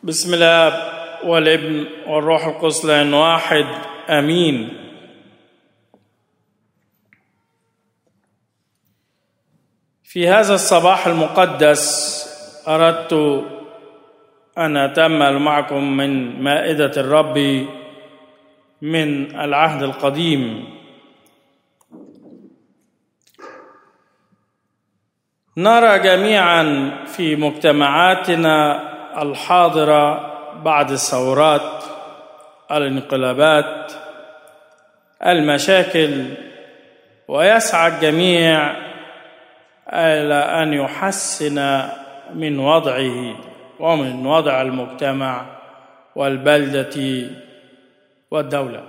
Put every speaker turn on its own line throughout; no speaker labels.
بسم الله والابن والروح القدس لان واحد امين في هذا الصباح المقدس اردت ان اتامل معكم من مائده الرب من العهد القديم نرى جميعا في مجتمعاتنا الحاضره بعد الثورات الانقلابات المشاكل ويسعى الجميع الى ان يحسن من وضعه ومن وضع المجتمع والبلده والدوله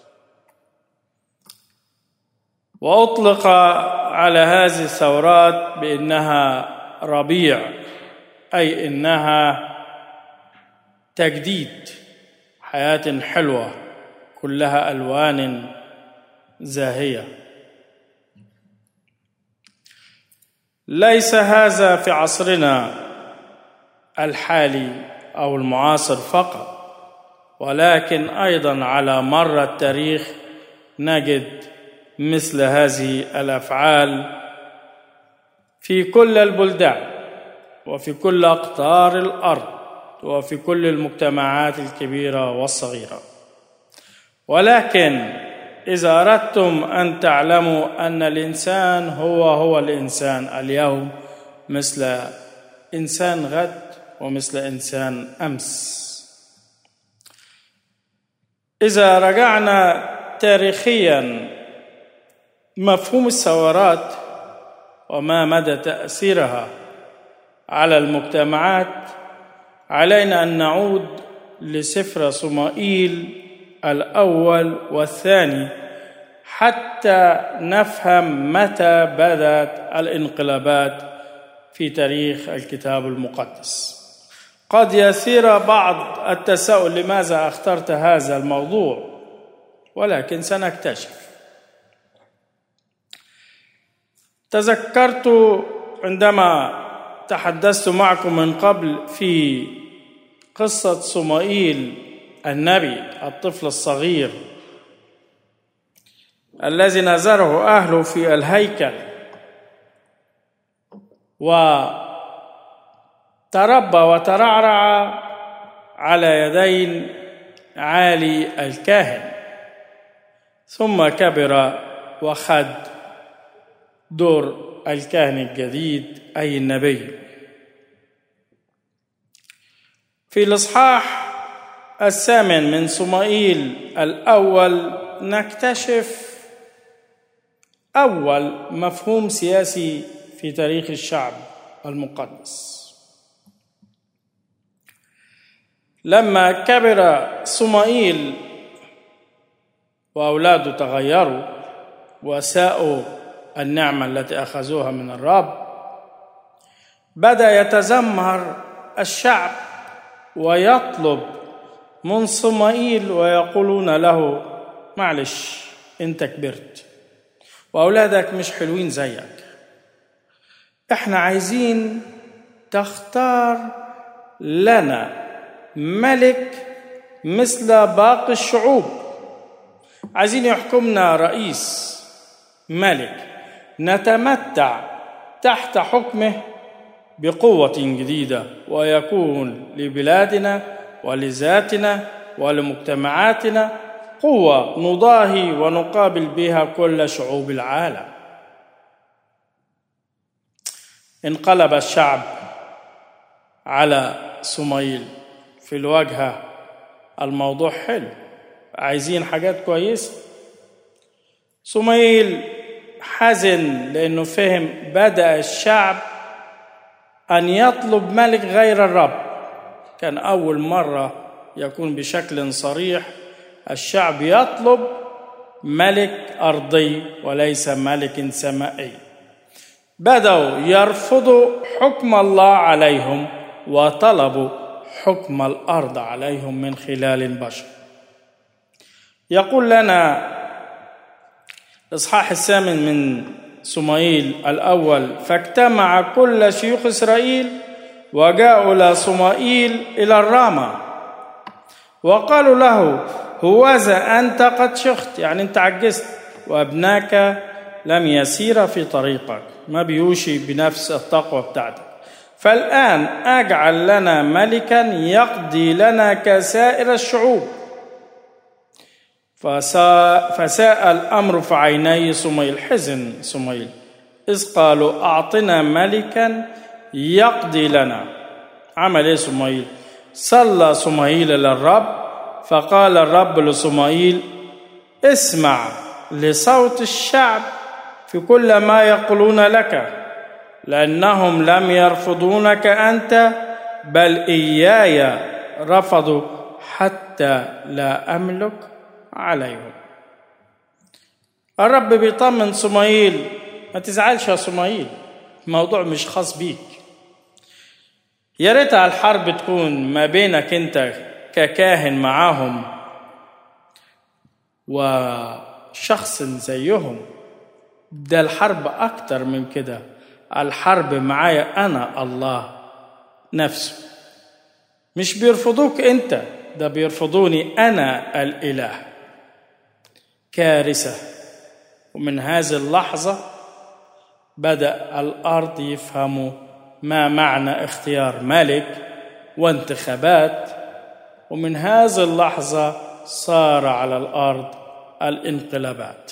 واطلق على هذه الثورات بانها ربيع اي انها تجديد حياه حلوه كلها الوان زاهيه ليس هذا في عصرنا الحالي او المعاصر فقط ولكن ايضا على مر التاريخ نجد مثل هذه الافعال في كل البلدان وفي كل اقطار الارض وفي كل المجتمعات الكبيره والصغيره ولكن اذا اردتم ان تعلموا ان الانسان هو هو الانسان اليوم مثل انسان غد ومثل انسان امس اذا رجعنا تاريخيا مفهوم الثورات وما مدى تاثيرها على المجتمعات علينا ان نعود لسفر صمائيل الاول والثاني حتى نفهم متى بدات الانقلابات في تاريخ الكتاب المقدس قد يثير بعض التساؤل لماذا اخترت هذا الموضوع ولكن سنكتشف تذكرت عندما تحدثت معكم من قبل في قصة صمائيل النبي الطفل الصغير الذي نزره أهله في الهيكل وتربى وترعرع على يدين عالي الكاهن ثم كبر وخد دور الكاهن الجديد اي النبي في الاصحاح الثامن من صمائيل الاول نكتشف اول مفهوم سياسي في تاريخ الشعب المقدس لما كبر صمائيل واولاده تغيروا وساءوا النعمه التي اخذوها من الرب بدا يتذمر الشعب ويطلب من صمائيل ويقولون له معلش انت كبرت واولادك مش حلوين زيك احنا عايزين تختار لنا ملك مثل باقي الشعوب عايزين يحكمنا رئيس ملك نتمتع تحت حكمه بقوه جديده ويكون لبلادنا ولذاتنا ولمجتمعاتنا قوه نضاهي ونقابل بها كل شعوب العالم انقلب الشعب على صميل في الواجهه الموضوع حلو عايزين حاجات كويسه صميل حزن لانه فهم بدا الشعب ان يطلب ملك غير الرب كان اول مره يكون بشكل صريح الشعب يطلب ملك ارضي وليس ملك سمائي بداوا يرفضوا حكم الله عليهم وطلبوا حكم الارض عليهم من خلال البشر يقول لنا الاصحاح الثامن من صمائيل الاول فاجتمع كل شيوخ اسرائيل وجاءوا إلى صمائيل إلى الرامة وقالوا له هوذا أنت قد شخت يعني أنت عجزت وأبناك لم يسير في طريقك ما بيوشي بنفس التقوى بتاعتك فالآن أجعل لنا ملكا يقضي لنا كسائر الشعوب فساء, فساء الأمر في عيني سميل حزن سميل إذ قالوا أعطنا ملكا يقضي لنا عمل إيه سميل صلى سميل للرب فقال الرب لسميل اسمع لصوت الشعب في كل ما يقولون لك لأنهم لم يرفضونك أنت بل إياي رفضوا حتى لا أملك عليهم الرب بيطمن صمايل ما تزعلش يا صمايل الموضوع مش خاص بيك يا ريتها الحرب تكون ما بينك انت ككاهن معاهم وشخص زيهم ده الحرب اكتر من كده الحرب معايا انا الله نفسه مش بيرفضوك انت ده بيرفضوني انا الاله كارثه ومن هذه اللحظه بدا الارض يفهموا ما معنى اختيار ملك وانتخابات ومن هذه اللحظه صار على الارض الانقلابات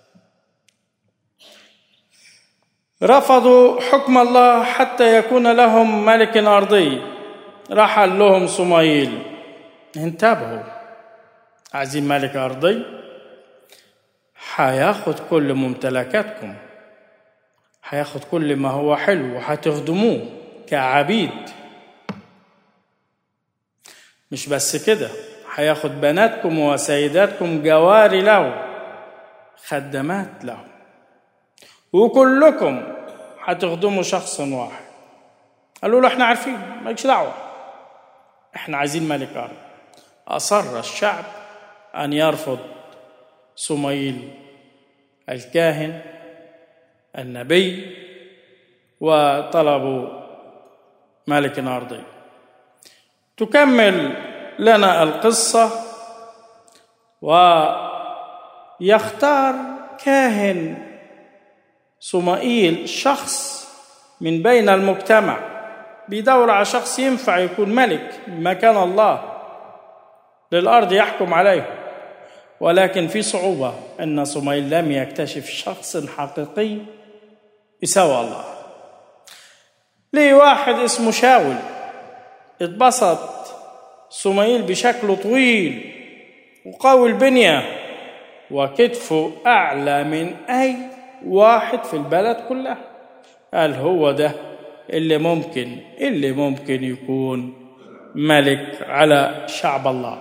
رفضوا حكم الله حتى يكون لهم ملك ارضي رحل لهم صمايل انتبهوا عايزين ملك ارضي هياخد كل ممتلكاتكم هياخد كل ما هو حلو وهتخدموه كعبيد مش بس كده هياخد بناتكم وسيداتكم جواري له خدمات له وكلكم هتخدموا شخص واحد قالوا له احنا عارفين مالكش دعوه احنا عايزين ملك ارض اصر الشعب ان يرفض صميل الكاهن النبي وطلبوا ملك ارضي تكمل لنا القصه ويختار كاهن صمائيل شخص من بين المجتمع بيدور على شخص ينفع يكون ملك مكان الله للارض يحكم عليه ولكن في صعوبه ان صميل لم يكتشف شخص حقيقي يساوي الله ليه واحد اسمه شاول اتبسط صميل بشكله طويل وقوي البنيه وكتفه اعلى من اي واحد في البلد كلها قال هو ده اللي ممكن اللي ممكن يكون ملك على شعب الله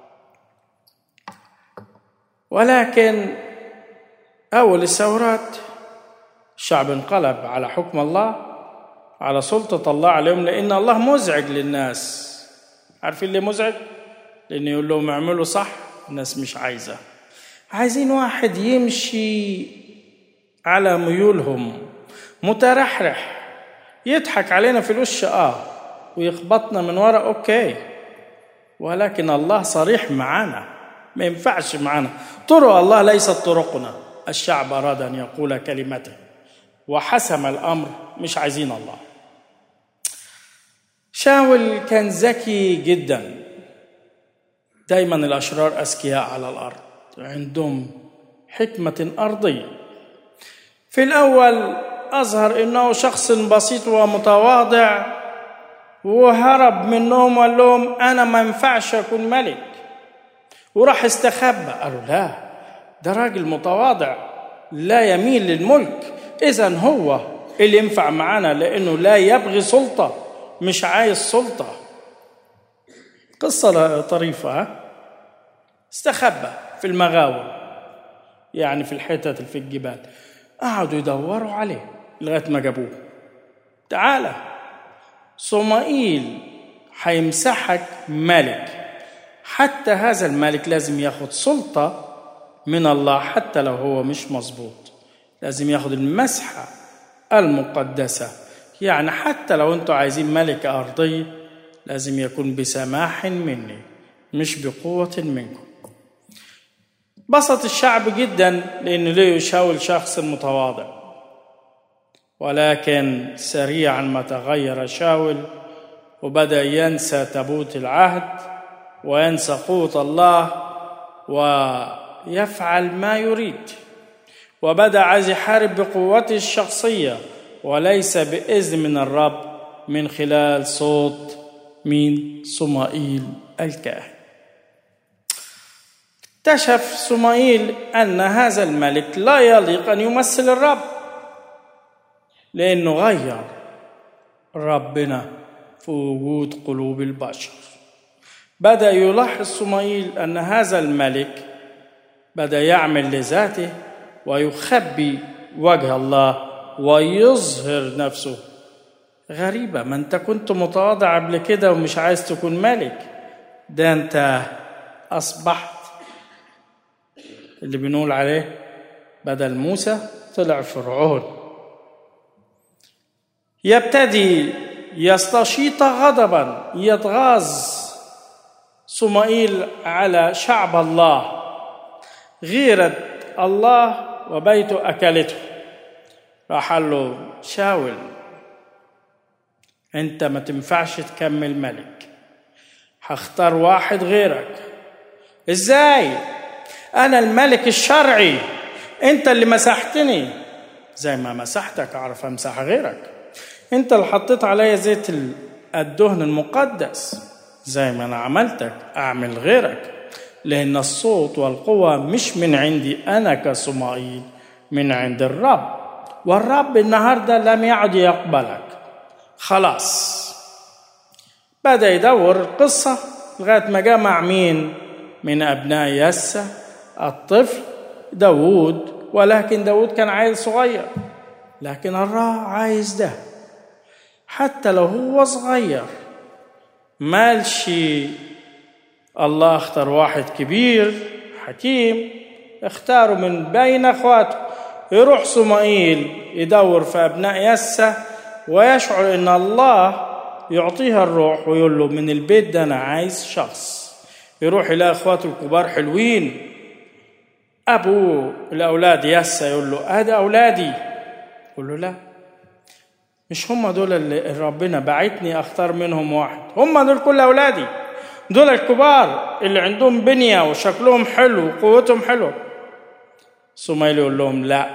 ولكن أول الثورات الشعب انقلب على حكم الله على سلطة الله عليهم لأن الله مزعج للناس عارفين ليه مزعج؟ لأنه يقول لهم اعملوا صح الناس مش عايزة عايزين واحد يمشي على ميولهم مترحرح يضحك علينا في الوش اه ويخبطنا من ورا اوكي ولكن الله صريح معانا ما ينفعش معانا طرق الله ليست طرقنا الشعب اراد ان يقول كلمته وحسم الامر مش عايزين الله شاول كان ذكي جدا دايما الاشرار اذكياء على الارض عندهم حكمه ارضيه في الأول أظهر أنه شخص بسيط ومتواضع وهرب منهم وقال لهم أنا ما ينفعش أكون ملك وراح استخبى قالوا لا ده راجل متواضع لا يميل للملك إذا هو اللي ينفع معانا لأنه لا يبغي سلطة مش عايز سلطة قصة طريفة استخبى في المغاور يعني في الحتت في الجبال قعدوا يدوروا عليه لغايه ما جابوه تعالى صمائيل هيمسحك ملك حتى هذا الملك لازم ياخد سلطة من الله حتى لو هو مش مظبوط لازم ياخد المسحة المقدسة يعني حتى لو انتوا عايزين ملك أرضي لازم يكون بسماح مني مش بقوة منكم بسط الشعب جدا لأنه ليه يشاول شخص متواضع ولكن سريعا ما تغير شاول وبدأ ينسى تابوت العهد وينسى قوة الله ويفعل ما يريد وبدأ عايز يحارب بقوته الشخصية وليس بإذن من الرب من خلال صوت مين صمائيل الكاهن اكتشف صمائيل أن هذا الملك لا يليق أن يمثل الرب لأنه غير ربنا في وجود قلوب البشر بدأ يلاحظ صمائيل أن هذا الملك بدأ يعمل لذاته ويخبي وجه الله ويظهر نفسه غريبة ما أنت كنت متواضع قبل كده ومش عايز تكون ملك ده أنت أصبحت اللي بنقول عليه بدل موسى طلع فرعون يبتدي يستشيط غضبا يتغاظ صمائيل على شعب الله غيرة الله وبيته أكلته راح قال له شاول انت ما تنفعش تكمل ملك هختار واحد غيرك ازاي انا الملك الشرعي انت اللي مسحتني زي ما مسحتك اعرف امسح غيرك انت اللي حطيت عليا زيت الدهن المقدس زي ما انا عملتك اعمل غيرك لان الصوت والقوه مش من عندي انا كصمائيل من عند الرب والرب النهارده لم يعد يقبلك خلاص بدا يدور القصه لغايه ما جمع مين من ابناء يسى الطفل داوود ولكن داوود كان عيل صغير لكن الله عايز ده حتى لو هو صغير مالش الله اختار واحد كبير حكيم اختاره من بين اخواته يروح صمائيل يدور في ابناء يسى ويشعر ان الله يعطيها الروح ويقول له من البيت ده انا عايز شخص يروح يلاقي اخواته الكبار حلوين ابو الاولاد يسى يقول له ادي اولادي يقول له لا مش هم دول اللي ربنا بعتني اختار منهم واحد هم دول كل اولادي دول الكبار اللي عندهم بنيه وشكلهم حلو وقوتهم حلوه سميل يقول لهم لا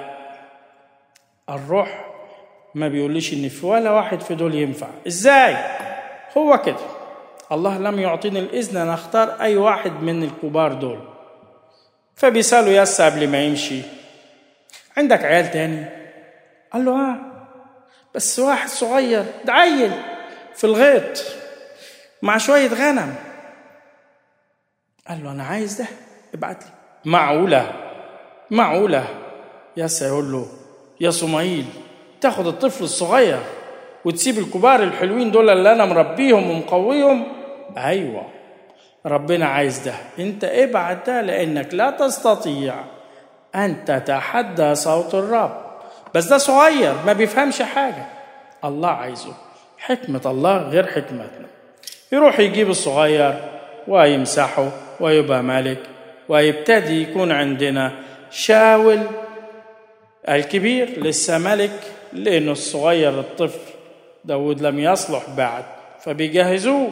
الروح ما بيقوليش ان في ولا واحد في دول ينفع ازاي هو كده الله لم يعطيني الاذن ان اختار اي واحد من الكبار دول فبيسالوا ياسا قبل ما يمشي عندك عيال تاني قال له اه بس واحد صغير ده عيل في الغيط مع شوية غنم قال له أنا عايز ده ابعت لي معقولة معقولة ياسا يقول له يا صمايل تاخد الطفل الصغير وتسيب الكبار الحلوين دول اللي أنا مربيهم ومقويهم أيوة ربنا عايز ده انت ابعت ده لأنك لا تستطيع أن تتحدى صوت الرب بس ده صغير ما بيفهمش حاجة الله عايزه حكمة الله غير حكمتنا يروح يجيب الصغير ويمسحه ويبقى ملك ويبتدي يكون عندنا شاول الكبير لسه ملك لأنه الصغير الطفل داود لم يصلح بعد فبيجهزوه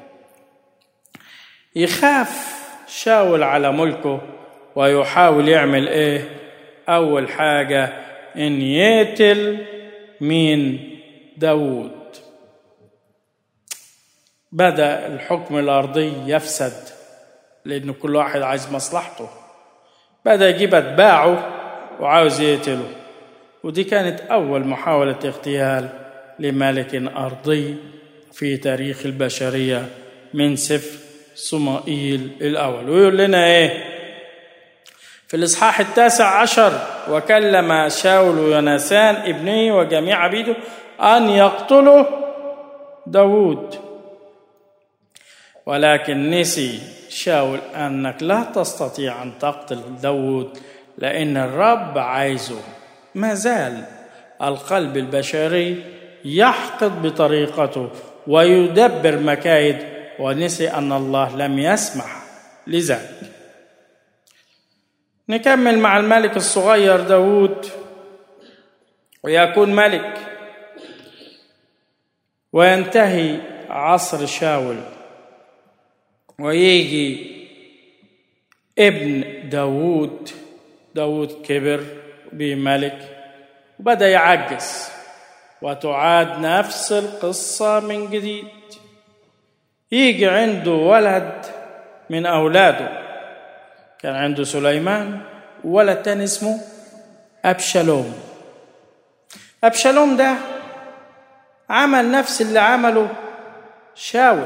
يخاف شاول على ملكه ويحاول يعمل ايه اول حاجه ان يقتل مين داود بدا الحكم الارضي يفسد لان كل واحد عايز مصلحته بدا يجيب اتباعه وعاوز يقتله ودي كانت اول محاوله اغتيال لملك ارضي في تاريخ البشريه من سفر صمائيل الاول ويقول لنا ايه في الإصحاح التاسع عشر وكلم شاول ويونسان ابنه وجميع عبيده أن يقتلوا داود ولكن نسي شاول أنك لا تستطيع أن تقتل داود لأن الرب عايزه ما زال القلب البشري يحقد بطريقته ويدبر مكايد ونسي ان الله لم يسمح لذلك نكمل مع الملك الصغير داود ويكون ملك وينتهي عصر شاول ويجي ابن داود داود كبر بملك وبدأ يعجز وتعاد نفس القصة من جديد يجي عنده ولد من أولاده كان عنده سليمان ولد تاني اسمه أبشالوم أبشالوم ده عمل نفس اللي عمله شاول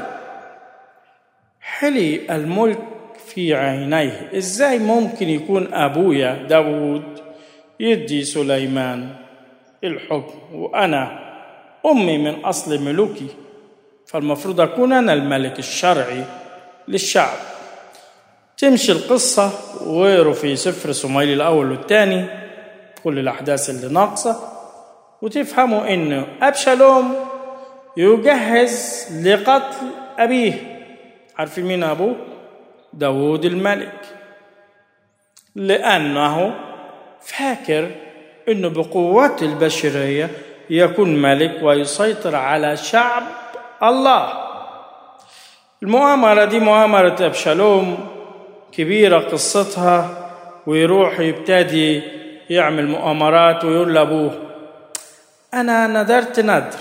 حلي الملك في عينيه ازاي ممكن يكون ابويا داود يدي سليمان الحكم وانا امي من اصل ملوكي فالمفروض اكون انا الملك الشرعي للشعب تمشي القصة ويقروا في سفر صمويل الأول والثاني كل الأحداث اللي ناقصة وتفهموا إنه أبشالوم يجهز لقتل أبيه عارفين مين أبوه؟ داود الملك لأنه فاكر إنه بقوات البشرية يكون ملك ويسيطر على شعب الله المؤامرة دي مؤامرة أبشالوم كبيرة قصتها ويروح يبتدي يعمل مؤامرات ويقول لأبوه أنا ندرت ندر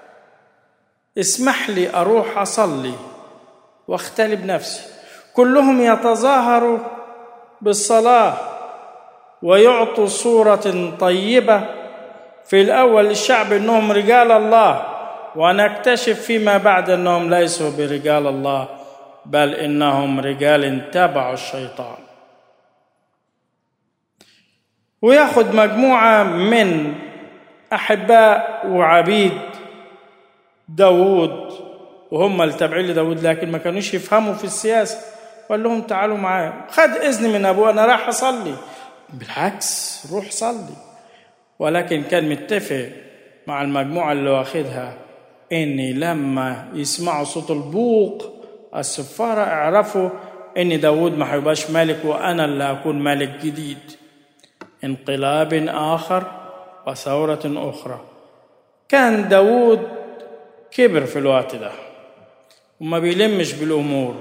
اسمح لي أروح أصلي واختلي بنفسي كلهم يتظاهروا بالصلاة ويعطوا صورة طيبة في الأول للشعب أنهم رجال الله ونكتشف فيما بعد أنهم ليسوا برجال الله بل إنهم رجال تبعوا الشيطان وياخد مجموعة من أحباء وعبيد داود وهم اللي تابعين لداود لكن ما كانوش يفهموا في السياسة قال لهم تعالوا معايا خد إذن من أبوه أنا راح أصلي بالعكس روح صلي ولكن كان متفق مع المجموعة اللي واخدها إني لما يسمعوا صوت البوق السفارة اعرفوا إن داود ما هيبقاش ملك وأنا اللي هكون ملك جديد انقلاب آخر وثورة أخرى كان داود كبر في الوقت ده وما بيلمش بالأمور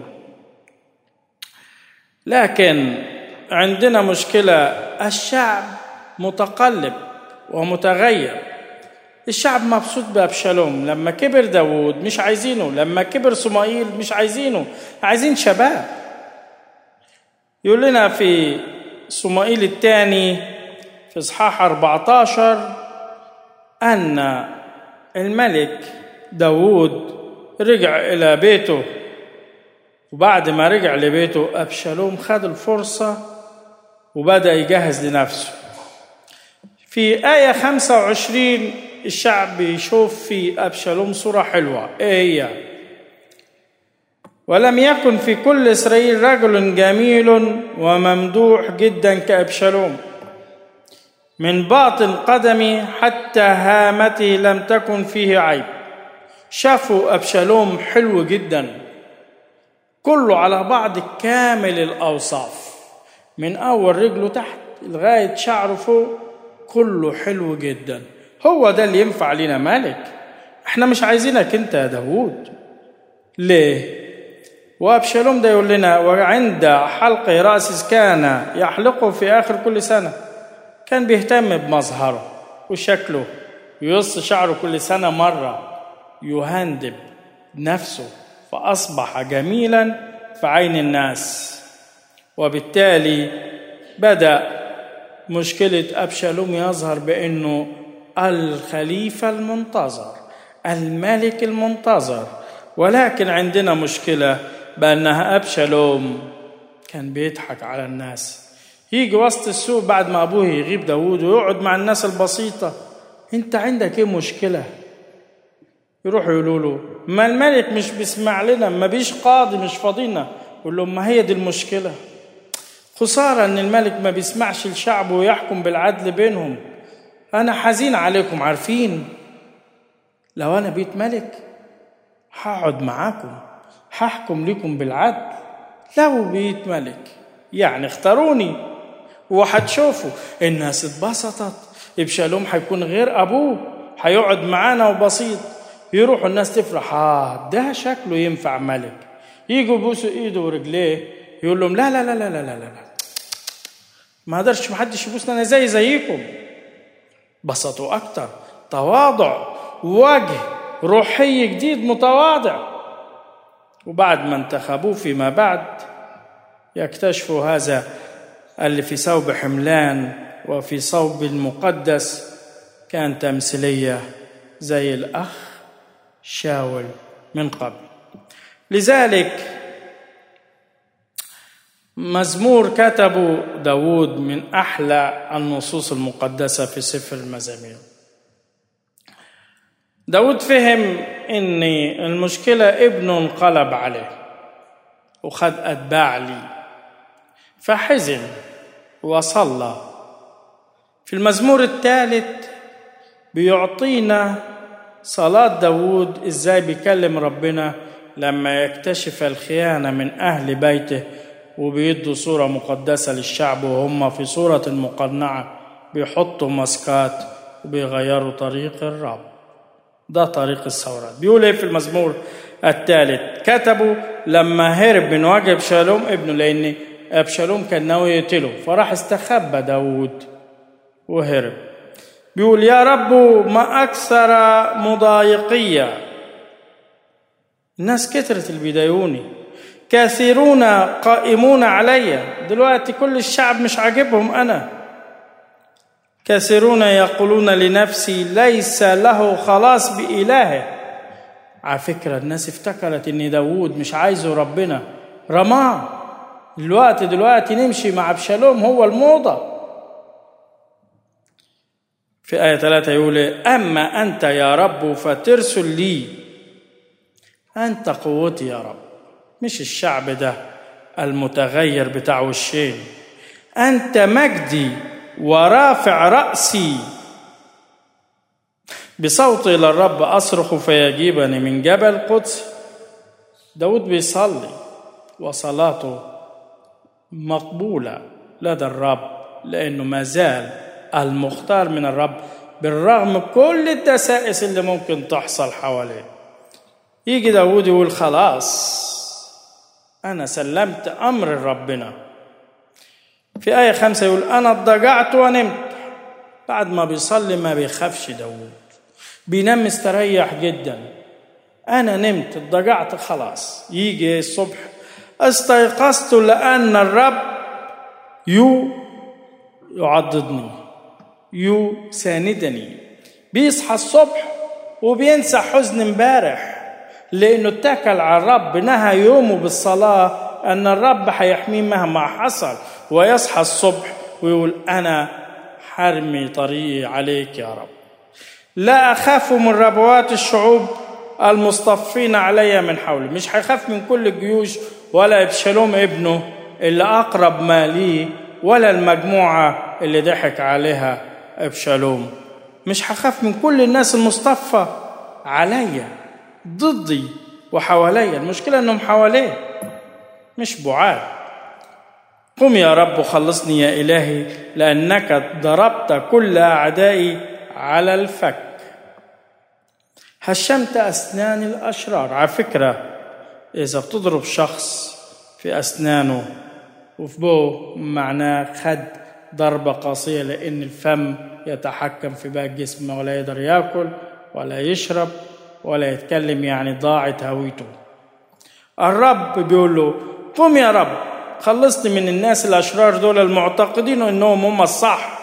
لكن عندنا مشكلة الشعب متقلب ومتغير الشعب مبسوط بأبشالوم لما كبر داود مش عايزينه لما كبر صمائيل مش عايزينه عايزين شباب يقول لنا في صمائيل الثاني في إصحاح 14 أن الملك داود رجع إلى بيته وبعد ما رجع لبيته أبشالوم خد الفرصة وبدأ يجهز لنفسه في آية 25 الشعب بيشوف في أبشالوم صورة حلوة إيه هي ولم يكن في كل إسرائيل رجل جميل وممدوح جدا كأبشالوم من باطن قدمي حتى هامته لم تكن فيه عيب شافوا أبشالوم حلو جدا كله على بعض كامل الأوصاف من أول رجله تحت لغاية شعره فوق كله حلو جدا هو ده اللي ينفع لنا ملك احنا مش عايزينك انت يا داوود ليه وابشالوم ده يقول لنا وعند حلق رأس كان يحلقه في آخر كل سنة كان بيهتم بمظهره وشكله يقص شعره كل سنة مرة يهندب نفسه فأصبح جميلا في عين الناس وبالتالي بدأ مشكلة أبشالوم يظهر بأنه الخليفة المنتظر الملك المنتظر ولكن عندنا مشكلة بأنها أبشالوم كان بيضحك على الناس يجي وسط السوق بعد ما أبوه يغيب داود ويقعد مع الناس البسيطة أنت عندك إيه مشكلة يروحوا يقولوا له ما الملك مش بيسمع لنا ما بيش قاضي مش فاضينا يقول لهم ما هي دي المشكلة خسارة إن الملك ما بيسمعش الشعب ويحكم بالعدل بينهم أنا حزين عليكم عارفين لو أنا بيت ملك هقعد معاكم هحكم لكم بالعدل لو بيت ملك يعني اختاروني وهتشوفوا الناس اتبسطت ابشالوم هيكون غير ابوه هيقعد معانا وبسيط يروحوا الناس تفرح اه ده شكله ينفع ملك يجوا يبوسوا ايده ورجليه يقول لهم لا لا لا لا لا لا لا ما قدرش محدش يبوسنا انا زي زيكم بسطوا اكتر تواضع وجه روحي جديد متواضع وبعد ما انتخبوه فيما بعد يكتشفوا هذا اللي في ثوب حملان وفي صوب المقدس كان تمثيلية زي الأخ شاول من قبل لذلك مزمور كتبه داود من أحلى النصوص المقدسة في سفر المزامير داود فهم ان المشكلة ابنه انقلب عليه وخد أتباع لي فحزن وصلى في المزمور الثالث بيعطينا صلاة داود ازاي بيكلم ربنا لما يكتشف الخيانة من أهل بيته وبيدوا صورة مقدسة للشعب وهم في صورة مقنعة بيحطوا ماسكات وبيغيروا طريق الرب ده طريق الثورات بيقول ايه في المزمور الثالث كتبوا لما هرب من وجه ابشالوم ابنه لان ابشالوم كان ناوي يقتله فراح استخبى داود وهرب بيقول يا رب ما اكثر مضايقية الناس كترت اللي بيضايقوني كثيرون قائمون علي دلوقتي كل الشعب مش عاجبهم انا كثيرون يقولون لنفسي ليس له خلاص بإلهه على فكرة الناس افتكرت ان داوود مش عايزه ربنا رماه دلوقتي دلوقتي نمشي مع ابشالوم هو الموضة في آية ثلاثة يقول أما أنت يا رب فترسل لي أنت قوتي يا رب مش الشعب ده المتغير بتاع وشين أنت مجدي ورافع رأسي بصوتي إلى الرب أصرخ فيجيبني من جبل قدس داود بيصلي وصلاته مقبولة لدى الرب لأنه ما زال المختار من الرب بالرغم كل الدسائس اللي ممكن تحصل حواليه يجي داود يقول خلاص أنا سلمت أمر ربنا في آية خمسة يقول أنا اضطجعت ونمت بعد ما بيصلي ما بيخافش داود بينام مستريح جدا أنا نمت اضطجعت خلاص يجي الصبح استيقظت لأن الرب يو يعضدني يو ساندني بيصحى الصبح وبينسى حزن امبارح لأنه اتكل على الرب نهى يومه بالصلاة أن الرب هيحميه مهما حصل ويصحى الصبح ويقول أنا حرمي طريقي عليك يا رب لا أخاف من ربوات الشعوب المصطفين علي من حولي مش هيخاف من كل الجيوش ولا ابشالوم ابنه اللي أقرب ما ليه ولا المجموعة اللي ضحك عليها ابشالوم مش هخاف من كل الناس المصطفى عليا ضدي وحواليا المشكلة انهم حواليه مش بعاد قم يا رب وخلصني يا إلهي لأنك ضربت كل أعدائي على الفك هشمت أسنان الأشرار على فكرة إذا بتضرب شخص في أسنانه وفي بوه معناه خد ضربة قاسية لأن الفم يتحكم في باقي الجسم ولا يقدر ياكل ولا يشرب ولا يتكلم يعني ضاعت هويته الرب بيقول له قم يا رب خلصني من الناس الأشرار دول المعتقدين أنهم هم الصح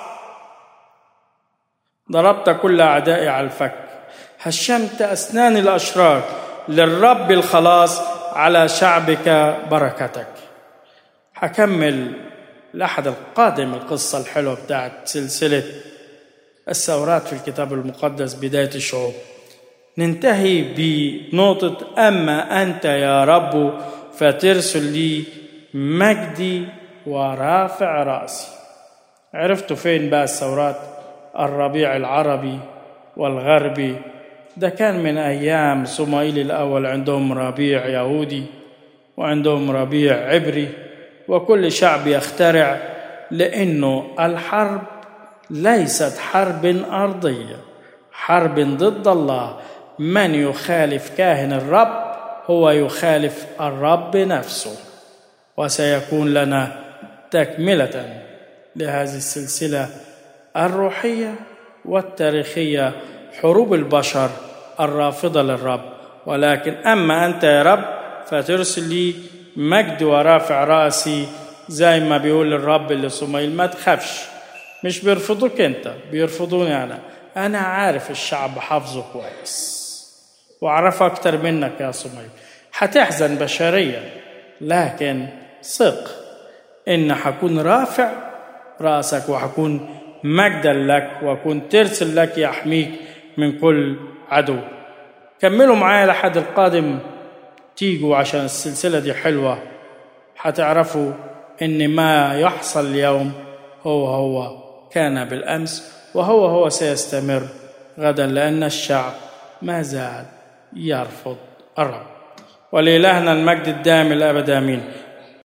ضربت كل أعدائي على الفك هشمت أسنان الأشرار للرب الخلاص على شعبك بركتك هكمل الأحد القادم القصة الحلوة بتاعت سلسلة الثورات في الكتاب المقدس بداية الشعوب ننتهي بنقطة أما أنت يا رب فترسل لي مجدي ورافع رأسي عرفتوا فين بقى الثورات الربيع العربي والغربي ده كان من أيام صموئيل الأول عندهم ربيع يهودي وعندهم ربيع عبري وكل شعب يخترع لأنه الحرب ليست حرب أرضية حرب ضد الله من يخالف كاهن الرب هو يخالف الرب نفسه وسيكون لنا تكملة لهذه السلسلة الروحية والتاريخية حروب البشر الرافضة للرب ولكن أما أنت يا رب فترسل لي مجد ورافع رأسي زي ما بيقول الرب لصميل ما تخافش مش بيرفضوك أنت بيرفضوني أنا أنا عارف الشعب حافظه كويس وأعرفه أكتر منك يا صميل هتحزن بشريا لكن ثق إن حكون رافع رأسك وحكون مجدا لك وكن ترسل لك يحميك من كل عدو كملوا معايا لحد القادم تيجوا عشان السلسلة دي حلوة هتعرفوا إن ما يحصل اليوم هو هو كان بالأمس وهو هو سيستمر غدا لأن الشعب ما زال يرفض الرب ولإلهنا المجد الدائم الأبد آمين